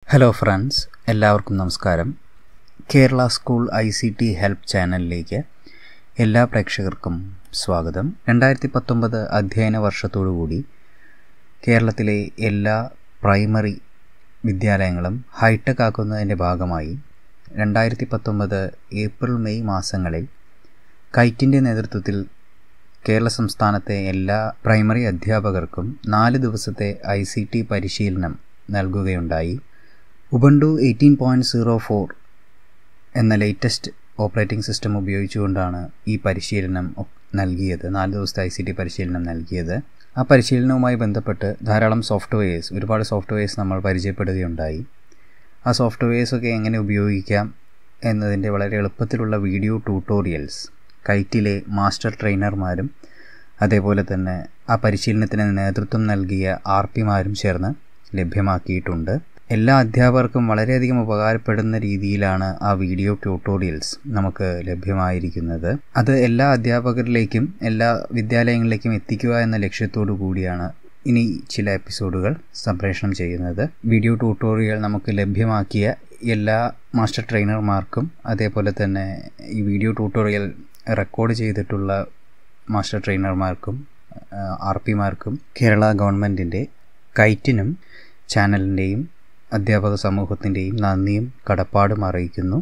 hello friends എല്ലാവർക്കും നമസ്കാരം Kerala school I C T help ചാനലിലേക്ക് എല്ലാ പ്രേക്ഷകർക്കും സ്വാഗതം രണ്ടായിരത്തി പത്തൊമ്പത് അധ്യയന വർഷത്തോടുകൂടി കേരളത്തിലെ എല്ലാ പ്രൈമറി വിദ്യാലയങ്ങളും ഹൈടെക് ആക്കുന്നതിൻ്റെ ഭാഗമായി രണ്ടായിരത്തി പത്തൊമ്പത് ഏപ്രിൽ മെയ് മാസങ്ങളിൽ കൈറ്റിൻ്റെ നേതൃത്വത്തിൽ കേരള സംസ്ഥാനത്തെ എല്ലാ പ്രൈമറി അധ്യാപകർക്കും നാല് ദിവസത്തെ ഐ സി ടി പരിശീലനം നൽകുകയുണ്ടായി Ubuntu eighteen point zero four എന്ന ലേറ്റസ്റ്റ് ഓപ്പറേറ്റിംഗ് സിസ്റ്റം ഉപയോഗിച്ചുകൊണ്ടാണ് ഈ പരിശീലനം നൽകിയത് നാല് ദിവസത്തെ ഐ സി ടി പരിശീലനം നൽകിയത് ആ പരിശീലനവുമായി ബന്ധപ്പെട്ട് ധാരാളം സോഫ്റ്റ്വെയർസ് ഒരുപാട് സോഫ്റ്റ്വെയർസ് നമ്മൾ പരിചയപ്പെടുകയുണ്ടായി ആ സോഫ്റ്റ്വെയർസൊക്കെ എങ്ങനെ ഉപയോഗിക്കാം എന്നതിൻ്റെ വളരെ എളുപ്പത്തിലുള്ള വീഡിയോ ട്യൂട്ടോറിയൽസ് കൈറ്റിലെ മാസ്റ്റർ ട്രെയിനർമാരും അതേപോലെ തന്നെ ആ പരിശീലനത്തിന് നേതൃത്വം നൽകിയ ആർ പിമാരും ചേർന്ന് ലഭ്യമാക്കിയിട്ടുണ്ട് എല്ലാ അധ്യാപകർക്കും വളരെയധികം ഉപകാരപ്പെടുന്ന രീതിയിലാണ് ആ വീഡിയോ ട്യൂട്ടോറിയൽസ് നമുക്ക് ലഭ്യമായിരിക്കുന്നത് അത് എല്ലാ അധ്യാപകരിലേക്കും എല്ലാ വിദ്യാലയങ്ങളിലേക്കും എത്തിക്കുക എന്ന ലക്ഷ്യത്തോടു കൂടിയാണ് ഇനി ചില എപ്പിസോഡുകൾ സംപ്രേഷണം ചെയ്യുന്നത് വീഡിയോ ട്യൂട്ടോറിയൽ നമുക്ക് ലഭ്യമാക്കിയ എല്ലാ മാസ്റ്റർ ട്രെയിനർമാർക്കും അതേപോലെ തന്നെ ഈ വീഡിയോ ട്യൂട്ടോറിയൽ റെക്കോർഡ് ചെയ്തിട്ടുള്ള മാസ്റ്റർ ട്രെയിനർമാർക്കും ആർ പിമാർക്കും കേരള ഗവൺമെൻറ്റിൻ്റെ കൈറ്റിനും ചാനലിൻ്റെയും അധ്യാപക സമൂഹത്തിൻ്റെയും നന്ദിയും കടപ്പാടും അറിയിക്കുന്നു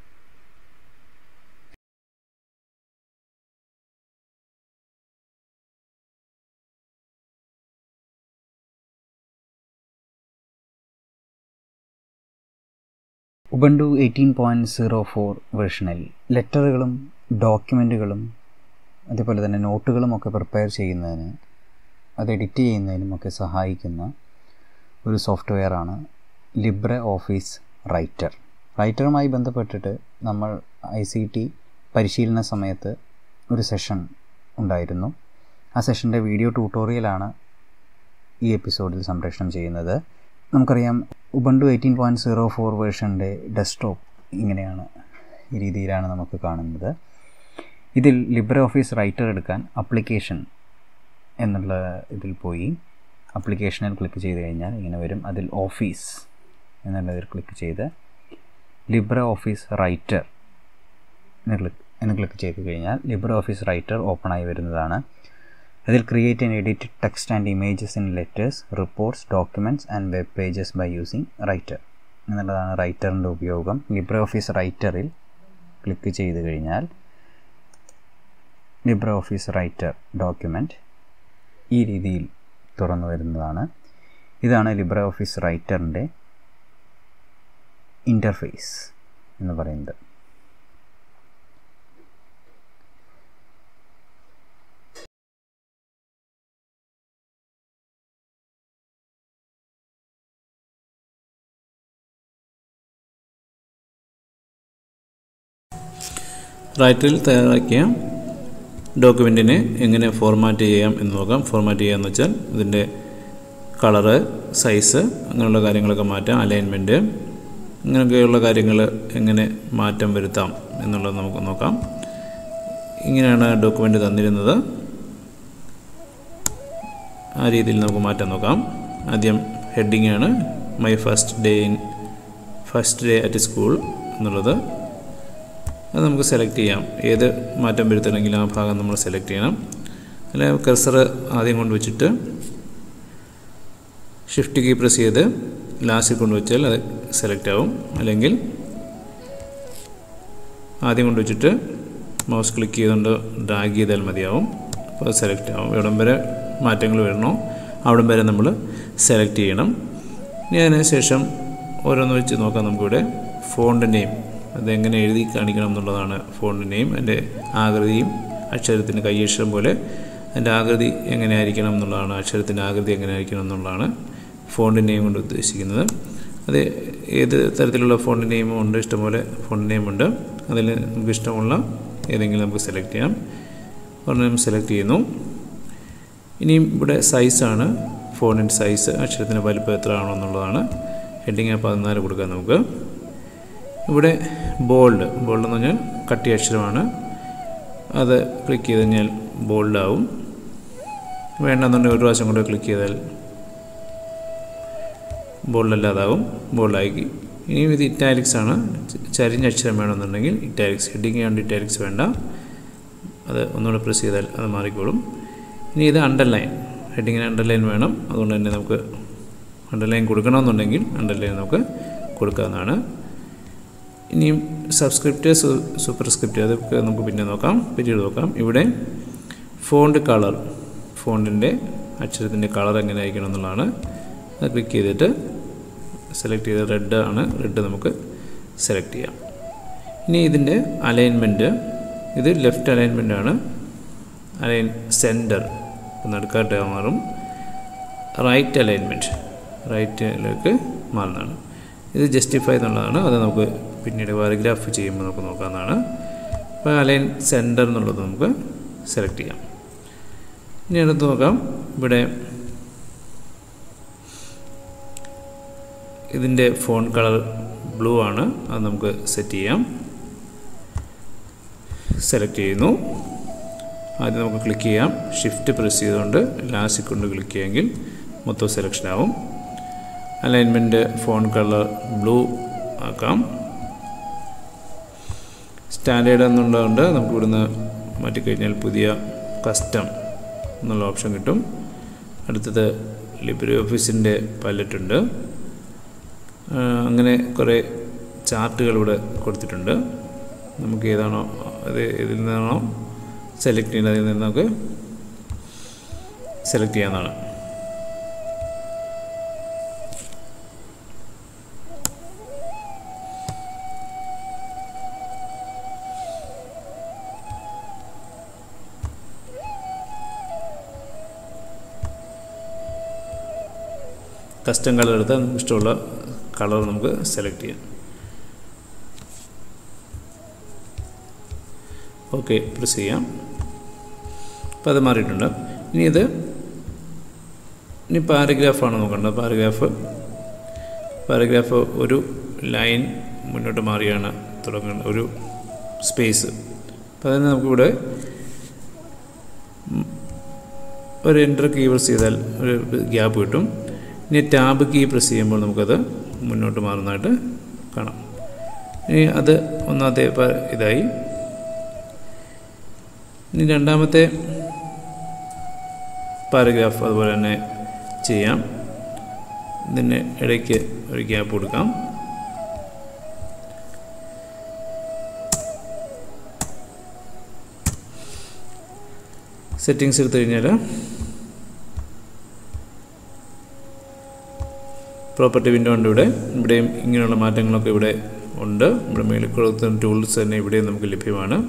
Ubuntu eighteen point zero four വേർഷനിൽ ലെറ്ററുകളും ഡോക്യുമെൻറ്റുകളും അതേപോലെ തന്നെ നോട്ടുകളും ഒക്കെ പ്രിപ്പയർ ചെയ്യുന്നതിന് അത് എഡിറ്റ് ചെയ്യുന്നതിനും ഒക്കെ സഹായിക്കുന്ന ഒരു സോഫ്റ്റ്വെയറാണ് ലിബ്രെ ഓഫീസ് റൈറ്റർ റൈറ്ററുമായി ബന്ധപ്പെട്ടിട്ട് നമ്മൾ ഐ സി ടി പരിശീലന സമയത്ത് ഒരു സെഷൻ ഉണ്ടായിരുന്നു ആ സെഷൻ്റെ വീഡിയോ ട്യൂട്ടോറിയലാണ് ഈ എപ്പിസോഡിൽ സംപ്രേഷണം ചെയ്യുന്നത് നമുക്കറിയാം Ubuntu eighteen point zero four വേർഷൻ്റെ ഡെസ്ക്ടോപ്പ് ഇങ്ങനെയാണ് ഈ രീതിയിലാണ് നമുക്ക് കാണുന്നത് ഇതിൽ ലിബ്രെ ഓഫീസ് റൈറ്റർ എടുക്കാൻ അപ്ലിക്കേഷൻ എന്നുള്ള ഇതിൽ പോയി അപ്ലിക്കേഷനിൽ ക്ലിക്ക് ചെയ്ത് കഴിഞ്ഞാൽ ഇങ്ങനെ വരും അതിൽ ഓഫീസ് എന്നുള്ളതിൽ ക്ലിക്ക് ചെയ്ത് ലിബ്രെ ഓഫീസ് റൈറ്റർ എന്ന് ക്ലിക്ക് എന്ന് ക്ലിക്ക് ചെയ്ത് കഴിഞ്ഞാൽ ലിബ്രെ ഓഫീസ് റൈറ്റർ ഓപ്പൺ ആയി വരുന്നതാണ് അതിൽ create and edit text and images in letters reports documents and web pages by using Writer എന്നുള്ളതാണ് റൈറ്ററിൻ്റെ ഉപയോഗം ലിബ്രെ ഓഫീസ് റൈറ്ററിൽ ക്ലിക്ക് ചെയ്ത് കഴിഞ്ഞാൽ ലിബ്രെ ഓഫീസ് റൈറ്റർ ഡോക്യുമെൻറ്റ് ഈ രീതിയിൽ തുറന്നു വരുന്നതാണ് ഇതാണ് ലിബ്രെ ഓഫീസ് റൈറ്ററിൻ്റെ ഇൻ്റർഫേസ് എന്ന് പറയുന്നത് റൈറ്ററിൽ തയ്യാറാക്കിയ ഡോക്യുമെൻറ്റിനെ എങ്ങനെ ഫോർമാറ്റ് ചെയ്യാം എന്ന് നോക്കാം ഫോർമാറ്റ് ചെയ്യാന്ന് വെച്ചാൽ ഇതിൻ്റെ കളറ് സൈസ് അങ്ങനെയുള്ള കാര്യങ്ങളൊക്കെ മാറ്റാം അലൈൻമെൻറ്റ് അങ്ങനെയൊക്കെയുള്ള കാര്യങ്ങൾ എങ്ങനെ മാറ്റം വരുത്താം എന്നുള്ളത് നമുക്ക് നോക്കാം ഇങ്ങനെയാണ് ഡോക്യുമെൻ്റ് തന്നിരുന്നത് ആ രീതിയിൽ നമുക്ക് മാറ്റാൻ നോക്കാം ആദ്യം ഹെഡിങ് ആണ് my first day in first day at school എന്നുള്ളത് അത് നമുക്ക് സെലക്ട് ചെയ്യാം ഏത് മാറ്റം വരുത്തണമെങ്കിലും ആ ഭാഗം നമ്മൾ സെലക്ട് ചെയ്യണം അല്ലെ കർസർ ആദ്യം കൊണ്ട് വെച്ചിട്ട് ഷിഫ്റ്റ് കീ പ്രസ് ചെയ്ത് ലാസ്റ്റിൽ കൊണ്ട് വെച്ചാൽ അത് സെലക്ട് ആവും അല്ലെങ്കിൽ ആദ്യം കൊണ്ട് വെച്ചിട്ട് മൗസ് ക്ലിക്ക് ചെയ്തുകൊണ്ട് ഡ്രാഗ് ചെയ്താൽ മതിയാവും അപ്പോൾ അത് സെലക്ട് ആവും എവിടം വരെ മാറ്റങ്ങൾ വരണോ അവിടം വരെ നമ്മൾ സെലക്ട് ചെയ്യണം ഇനി അതിന് ശേഷം ഓരോന്ന് വെച്ച് നോക്കാം നമുക്കിവിടെ ഫോണ്ട് നെയിം അതെങ്ങനെ എഴുതി കാണിക്കണം എന്നുള്ളതാണ് ഫോണ്ട് നെയിം അതിൻ്റെ ആകൃതിയും അക്ഷരത്തിൻ്റെ കൈയക്ഷരം പോലെ അതിൻ്റെ ആകൃതി എങ്ങനെയായിരിക്കണം എന്നുള്ളതാണ് അക്ഷരത്തിൻ്റെ ആകൃതി എങ്ങനെയായിരിക്കണം എന്നുള്ളതാണ് ഫോണ്ട് നെയിം കൊണ്ട് ഉദ്ദേശിക്കുന്നത് അത് ഏത് തരത്തിലുള്ള ഫോണ്ട് നെയിമും ഉണ്ട് ഇഷ്ടംപോലെ ഫോണ്ട് നെയിം ഉണ്ട് അതിൽ നമുക്ക് ഇഷ്ടമുള്ള ഏതെങ്കിലും നമുക്ക് സെലക്ട് ചെയ്യാം ഫോണ്ട് നെയിം സെലക്ട് ചെയ്യുന്നു ഇനിയും ഇവിടെ സൈസാണ് ഫോണിൻ്റെ സൈസ് അക്ഷരത്തിൻ്റെ വലിപ്പം എത്ര ആണോ എന്നുള്ളതാണ് ഹെഡിങ് പതിനാല് കൊടുക്കാം നമുക്ക് ഇവിടെ ബോൾഡ് ബോൾഡ് എന്ന് പറഞ്ഞാൽ കട്ടി അക്ഷരമാണ് അത് ക്ലിക്ക് ചെയ്ത് കഴിഞ്ഞാൽ ബോൾഡാവും വേണ്ടെന്നുണ്ടെങ്കിൽ ഒരു പ്രാവശ്യം കൂടെ ക്ലിക്ക് ചെയ്താൽ ബോൾഡല്ലാതാവും ബോൾഡാക്കി ഇനിയും ഇത് ഇറ്റാലിക്സ് ആണ് ചരിഞ്ഞ അക്ഷരം വേണമെന്നുണ്ടെങ്കിൽ ഇറ്റാലിക്സ് ഹെഡിങ് ആണ്ട് ഇറ്റാലിക്സ് വേണ്ട അത് ഒന്നുകൂടെ പ്രസ് ചെയ്താൽ അത് മാറിക്കോളും ഇനി ഇത് അണ്ടർലൈൻ ഹെഡിങ്ങിന് അണ്ടർലൈൻ വേണം അതുകൊണ്ട് തന്നെ നമുക്ക് അണ്ടർലൈൻ കൊടുക്കണമെന്നുണ്ടെങ്കിൽ അണ്ടർലൈൻ നമുക്ക് കൊടുക്കാവുന്നതാണ് ഇനിയും സബ്സ്ക്രിപ്റ്റ് സൂപ്പർസ്ക്രിപ്റ്റ് അതൊക്കെ നമുക്ക് പിന്നെ നോക്കാം പിന്നീട് നോക്കാം ഇവിടെ ഫോണ്ട് കളർ ഫോണ്ടിൻ്റെ അക്ഷരത്തിൻ്റെ കളർ എങ്ങനെ ആയിരിക്കണം എന്നുള്ളതാണ് അത് ക്ലിക്ക് ചെയ്തിട്ട് സെലക്ട് ചെയ്ത് റെഡ് ആണ് റെഡ് നമുക്ക് സെലക്ട് ചെയ്യാം ഇനി ഇതിൻ്റെ അലൈൻമെൻറ്റ് ഇത് ലെഫ്റ്റ് അലൈൻമെൻ്റ് ആണ് അലൈൻ സെൻറ്റർ നടുക്കാട്ട് മാറും റൈറ്റ് അലൈൻമെൻറ്റ് റൈറ്റിലേക്ക് മാറുന്നതാണ് ഇത് ജസ്റ്റിഫൈ എന്നുള്ളതാണ് അത് നമുക്ക് പിന്നീട് പാരഗ്രാഫ് ചെയ്യുമ്പോൾ നമുക്ക് നോക്കാവുന്നതാണ് അപ്പോൾ അലൈൻ സെൻറ്റർ എന്നുള്ളത് നമുക്ക് സെലക്ട് ചെയ്യാം ഇനി അടുത്ത് നോക്കാം ഇവിടെ ഇതിൻ്റെ ഫോൺ കളർ ബ്ലൂ ആണ് അത് നമുക്ക് സെറ്റ് ചെയ്യാം സെലക്ട് ചെയ്യുന്നു ആദ്യം നമുക്ക് ക്ലിക്ക് ചെയ്യാം ഷിഫ്റ്റ് പ്രസ് ചെയ്തുകൊണ്ട് ലാസ്റ്റ് കൊണ്ട് ക്ലിക്ക് ചെയ്യാമെങ്കിൽ മൊത്തം സെലക്ഷൻ ആവും അലൈൻമെൻറ്റ് ഫോൺ കളർ ബ്ലൂ ആക്കാം സ്റ്റാൻഡേർഡ് എന്നുള്ളതുകൊണ്ട് നമുക്ക് ഇവിടുന്ന് മാറ്റിക്കഴിഞ്ഞാൽ പുതിയ കസ്റ്റം എന്നുള്ള ഓപ്ഷൻ കിട്ടും അടുത്തത് ലിബ്രി ഓഫീസിൻ്റെ പൈലറ്റ് ഉണ്ട് അങ്ങനെ കുറേ ചാർട്ടുകൾ ഇവിടെ കൊടുത്തിട്ടുണ്ട് നമുക്ക് ഏതാണോ അത് ഇതിൽ നിന്നാണോ സെലക്ട് ചെയ്യേണ്ടത് അതിൽ നിന്ന് നമുക്ക് സെലക്ട് ചെയ്യാവുന്നതാണ് കസ്റ്റം കളർ എടുത്താൽ നമുക്ക് ഇഷ്ടമുള്ള കളർ നമുക്ക് സെലക്ട് ചെയ്യാം ഓക്കെ പ്രസ് ചെയ്യാം അപ്പോൾ അത് മാറിയിട്ടുണ്ട് ഇനി ഇത് ഇനി പാരഗ്രാഫാണ് നോക്കേണ്ടത് പാരഗ്രാഫ് പാരഗ്രാഫ് ഒരു ലൈൻ മുന്നോട്ട് മാറിയാണ് തുടങ്ങുന്നത് ഒരു സ്പേസ് അപ്പോൾ അതിന് നമുക്കിവിടെ ഒരു എൻ്റർ കീ പ്രസ് ചെയ്താൽ ഒരു ഗ്യാപ്പ് കിട്ടും ഇനി ടാബ് കീ പ്രസ് ചെയ്യുമ്പോൾ നമുക്കത് മുന്നോട്ട് മാറുന്നതായിട്ട് കാണാം ഇനി അത് ഒന്നാമത്തെ ഇതായി ഇനി രണ്ടാമത്തെ പാരഗ്രാഫ് അതുപോലെ തന്നെ ചെയ്യാം ഇതിന് ഇടയ്ക്ക് ഒരു ഗ്യാപ്പ് കൊടുക്കാം സെറ്റിങ്സ് എടുത്തു കഴിഞ്ഞാൽ പ്രോപ്പർട്ടി വിൻഡോ ഉണ്ട് ഇവിടെ ഇവിടെയും ഇങ്ങനെയുള്ള മാറ്റങ്ങളൊക്കെ ഇവിടെ ഉണ്ട് ഇവിടെ മേളിൽ കൊടുക്കുന്ന ടൂൾസ് തന്നെ ഇവിടെയും നമുക്ക് ലഭ്യമാണ്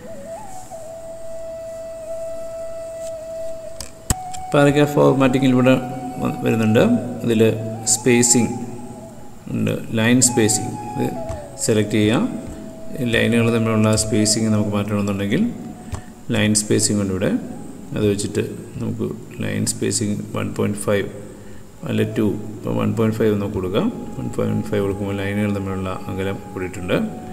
പാരഗ്രാഫ് ഫോർമാറ്റിങ്ങിൽ ഇവിടെ വരുന്നുണ്ട് അതിൽ സ്പേസിങ് ഉണ്ട് ലൈൻ സ്പേസിങ് ഇത് സെലക്ട് ചെയ്യാം ലൈനുകൾ തമ്മിലുള്ള സ്പേസിങ് നമുക്ക് മാറ്റണമെന്നുണ്ടെങ്കിൽ ലൈൻ സ്പേസിങ് ഉണ്ട് ഇവിടെ അത് വെച്ചിട്ട് നമുക്ക് line spacing one point five അല്ല ടു ഇപ്പോൾ വൺ പോയിൻറ്റ് ഫൈവ് നമുക്ക് കൊടുക്കാം വൺ പോയിൻറ്റ് ഫൈവ് കൊടുക്കുമ്പോൾ ലൈനുകൾ തമ്മിലുള്ള അകലം കൂടിയിട്ടുണ്ട്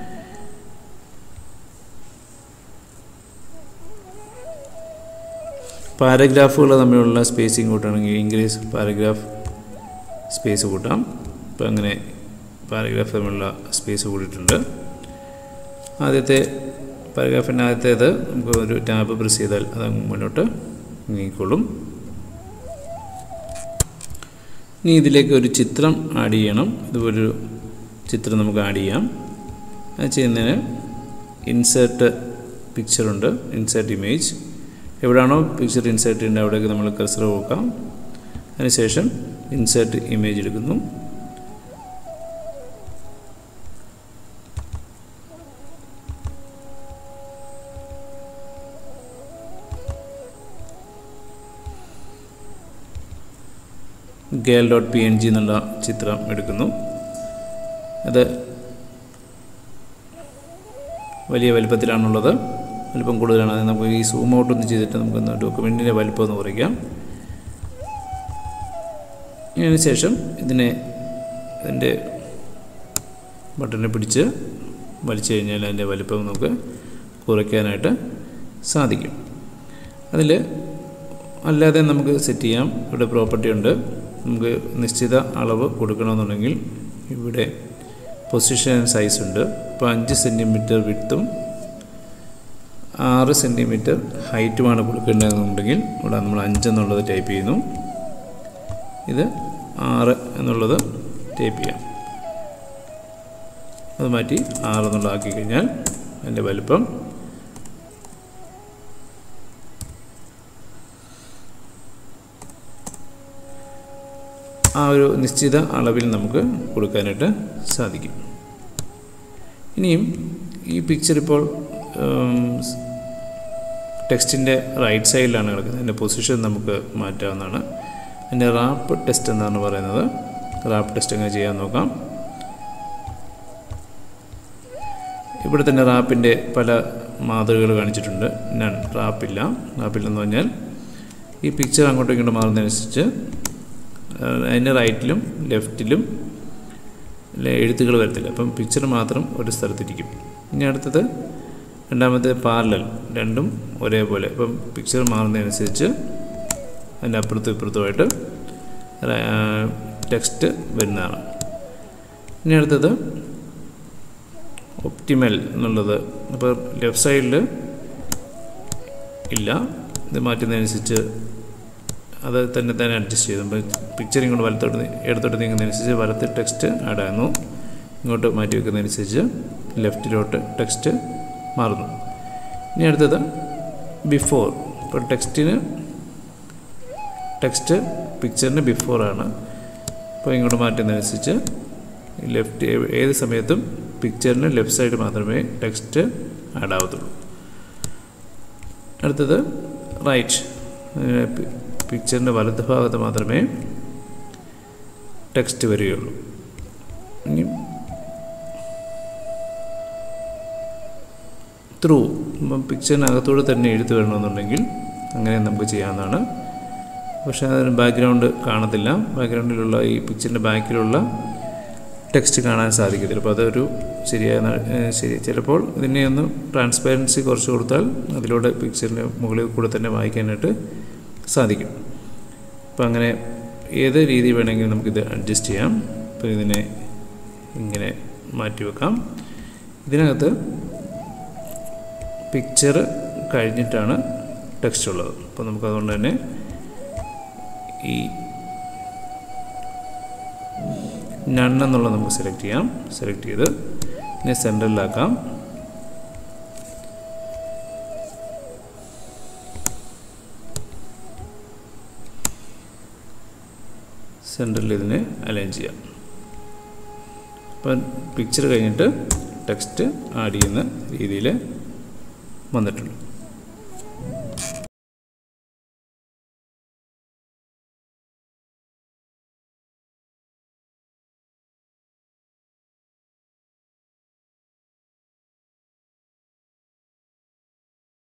പാരഗ്രാഫുകൾ തമ്മിലുള്ള സ്പേസിങ് കൂട്ടുകയാണെങ്കിൽ ഇംഗ്ലീഷ് പാരഗ്രാഫ് സ്പേസ് കൂട്ടാം ഇപ്പോൾ അങ്ങനെ പാരഗ്രാഫ് തമ്മിലുള്ള സ്പേസ് കൂടിയിട്ടുണ്ട് ആദ്യത്തെ പാരഗ്രാഫിൻ്റെ ആദ്യത്തേത് നമുക്ക് ഒരു ടാബ് പ്രസ് ചെയ്താൽ അത് മുന്നോട്ട് നീങ്ങിക്കൊള്ളും ഇനി ഇതിലേക്ക് ഒരു ചിത്രം ആഡ് ചെയ്യണം ഇതുപോലൊരു ചിത്രം നമുക്ക് ആഡ് ചെയ്യാം അത് ചെയ്യുന്നതിന് ഇൻസേർട്ട് പിക്ചറുണ്ട് ഇൻസേർട്ട് ഇമേജ് എവിടെയാണോ പിക്ചർ ഇൻസേർട്ട് ചെയ്യേണ്ടത് അവിടേക്ക് നമ്മൾ കർസർ നോക്കാം അതിനുശേഷം ഇൻസേർട്ട് ഇമേജ് എടുക്കുന്നു girl dot P N G എന്നുള്ള ചിത്രം എടുക്കുന്നു അത് വലിയ വലിപ്പത്തിലാണുള്ളത് വലിപ്പം കൂടുതലാണ് അത് നമുക്ക് ഈ സൂം ഔട്ട് ഒന്ന് ചെയ്തിട്ട് നമുക്കൊന്ന് ഡോക്യുമെൻറ്റിൻ്റെ വലിപ്പം ഒന്ന് കുറയ്ക്കാം ഇതിന് ശേഷം ഇതിനെ ഇതിൻ്റെ ബട്ടനെ പിടിച്ച് വലിച്ചു കഴിഞ്ഞാൽ അതിൻ്റെ വലിപ്പം നമുക്ക് കുറയ്ക്കാനായിട്ട് സാധിക്കും അതിൽ അല്ലാതെ നമുക്ക് സെറ്റ് ചെയ്യാം ഇവിടെ പ്രോപ്പർട്ടി ഉണ്ട് നമുക്ക് നിശ്ചിത അളവ് കൊടുക്കണമെന്നുണ്ടെങ്കിൽ ഇവിടെ പൊസിഷൻ സൈസ് ഉണ്ട് ഇപ്പോൾ അഞ്ച് സെൻറ്റിമീറ്റർ വിട്ടും ആറ് സെൻറ്റിമീറ്റർ ഹൈറ്റുമാണ് കൊടുക്കേണ്ടതെന്നുണ്ടെങ്കിൽ ഇവിടെ നമ്മൾ അഞ്ച് എന്നുള്ളത് ടൈപ്പ് ചെയ്യുന്നു ഇത് ആറ് എന്നുള്ളത് ടൈപ്പ് ചെയ്യാം അത് മാറ്റി ആറ് എന്നുള്ളതാക്കി കഴിഞ്ഞാൽ അതിൻ്റെ വലുപ്പം ആ ഒരു നിശ്ചിത അളവിൽ നമുക്ക് കൊടുക്കാനായിട്ട് സാധിക്കും ഇനിയും ഈ പിക്ചർ ഇപ്പോൾ ടെക്സ്റ്റിൻ്റെ റൈറ്റ് സൈഡിലാണ് കിടക്കുന്നത് അതിൻ്റെ പൊസിഷൻ നമുക്ക് മാറ്റാവുന്നതാണ് അതിൻ്റെ റാപ്പ് ടെസ്റ്റ് എന്നാണ് പറയുന്നത് റാപ്പ് ടെസ്റ്റ് എങ്ങനെ ചെയ്യാൻ നോക്കാം ഇവിടെ തന്നെ റാപ്പിൻ്റെ പല മാതൃകകൾ കാണിച്ചിട്ടുണ്ട് നൺ റാപ്പില്ല റാപ്പില്ലെന്ന് പറഞ്ഞാൽ ഈ പിക്ചർ അങ്ങോട്ടും ഇങ്ങോട്ടും മാറുന്നതനുസരിച്ച് അതിൻ്റെ റൈറ്റിലും ലെഫ്റ്റിലും എഴുത്തുകൾ വരത്തില്ല അപ്പം പിക്ചർ മാത്രം ഒരു സ്ഥലത്തിരിക്കും ഇനി അടുത്തത് രണ്ടാമത്തെ പാരലൽ രണ്ടും ഒരേപോലെ അപ്പം പിക്ചർ മാറുന്നതനുസരിച്ച് അതിൻ്റെ അപ്പുറത്തും ഇപ്പുറത്തുമായിട്ട് ടെക്സ്റ്റ് വരുന്നതാണ് ഇനി അടുത്തത് ഒപ്റ്റിമൽ എന്നുള്ളത് അപ്പോൾ ലെഫ്റ്റ് സൈഡിൽ ഇല്ല ഇത് മാറ്റുന്നതനുസരിച്ച് അത് തന്നെ തന്നെ അഡ്ജസ്റ്റ് ചെയ്തു അപ്പോൾ പിക്ചർ ഇങ്ങോട്ട് വലത്തോട്ട് ഇടത്തോട്ട് നീങ്ങുന്നതനുസരിച്ച് വലത്ത് ടെക്സ്റ്റ് ആഡ് ആകുന്നു ഇങ്ങോട്ട് മാറ്റി വെക്കുന്നതനുസരിച്ച് ലെഫ്റ്റിലോട്ട് ടെക്സ്റ്റ് മാറുന്നു ഇനി അടുത്തത് ബിഫോർ ഇപ്പോൾ ടെക്സ്റ്റിന് ടെക്സ്റ്റ് പിക്ചറിന് ബിഫോറാണ് അപ്പോൾ ഇങ്ങോട്ട് മാറ്റുന്നതനുസരിച്ച് ലെഫ്റ്റ് ഏത് സമയത്തും പിക്ചറിന് ലെഫ്റ്റ് സൈഡ് മാത്രമേ ടെക്സ്റ്റ് ആഡ് ആവത്തുള്ളൂ അടുത്തത് റൈറ്റ് പിക്ചറിൻ്റെ വലത് ഭാഗത്ത് മാത്രമേ ടെക്സ്റ്റ് വരികയുള്ളൂ ഇനി ത്രൂ ഇപ്പം പിക്ചറിനകത്തൂടെ തന്നെ എഴുത്ത് വരണമെന്നുണ്ടെങ്കിൽ അങ്ങനെ നമുക്ക് ചെയ്യാവുന്നതാണ് പക്ഷേ അതിന് ബാക്ക്ഗ്രൗണ്ട് കാണത്തില്ല ബാക്ക്ഗ്രൗണ്ടിലുള്ള ഈ പിക്ചറിൻ്റെ ബാക്കിലുള്ള ടെക്സ്റ്റ് കാണാൻ സാധിക്കത്തില്ല അപ്പോൾ അതൊരു ശരിയായ ശരി ചിലപ്പോൾ ഇതിനെ ഒന്ന് ട്രാൻസ്പാരൻസി കുറച്ച് കൊടുത്താൽ അതിലൂടെ പിക്ചറിൻ്റെ മുകളിൽ കൂടെ തന്നെ വായിക്കാനായിട്ട് സാധിക്കും അപ്പോൾ അങ്ങനെ ഏത് രീതി വേണമെങ്കിലും നമുക്കിത് അഡ്ജസ്റ്റ് ചെയ്യാം അപ്പോൾ ഇതിനെ ഇങ്ങനെ മാറ്റി വെക്കാം ഇതിനകത്ത് പിക്ചർ കഴിഞ്ഞിട്ടാണ് ടെക്സ്റ്റ് ഉള്ളത് അപ്പോൾ നമുക്കതുകൊണ്ട് തന്നെ ഈ നൺ എന്നുള്ളത് നമുക്ക് സെലക്ട് ചെയ്യാം സെലക്ട് ചെയ്ത് ഇതിനെ സെൻറ്ററിലാക്കാം സെൻറ്ററിൽ ഇതിനെ അലൈൻ ചെയ്യാം അപ്പം പിക്ചർ കഴിഞ്ഞിട്ട് ടെക്സ്റ്റ് ആഡ് ചെയ്യുന്ന രീതിയിൽ വന്നിട്ടുണ്ട്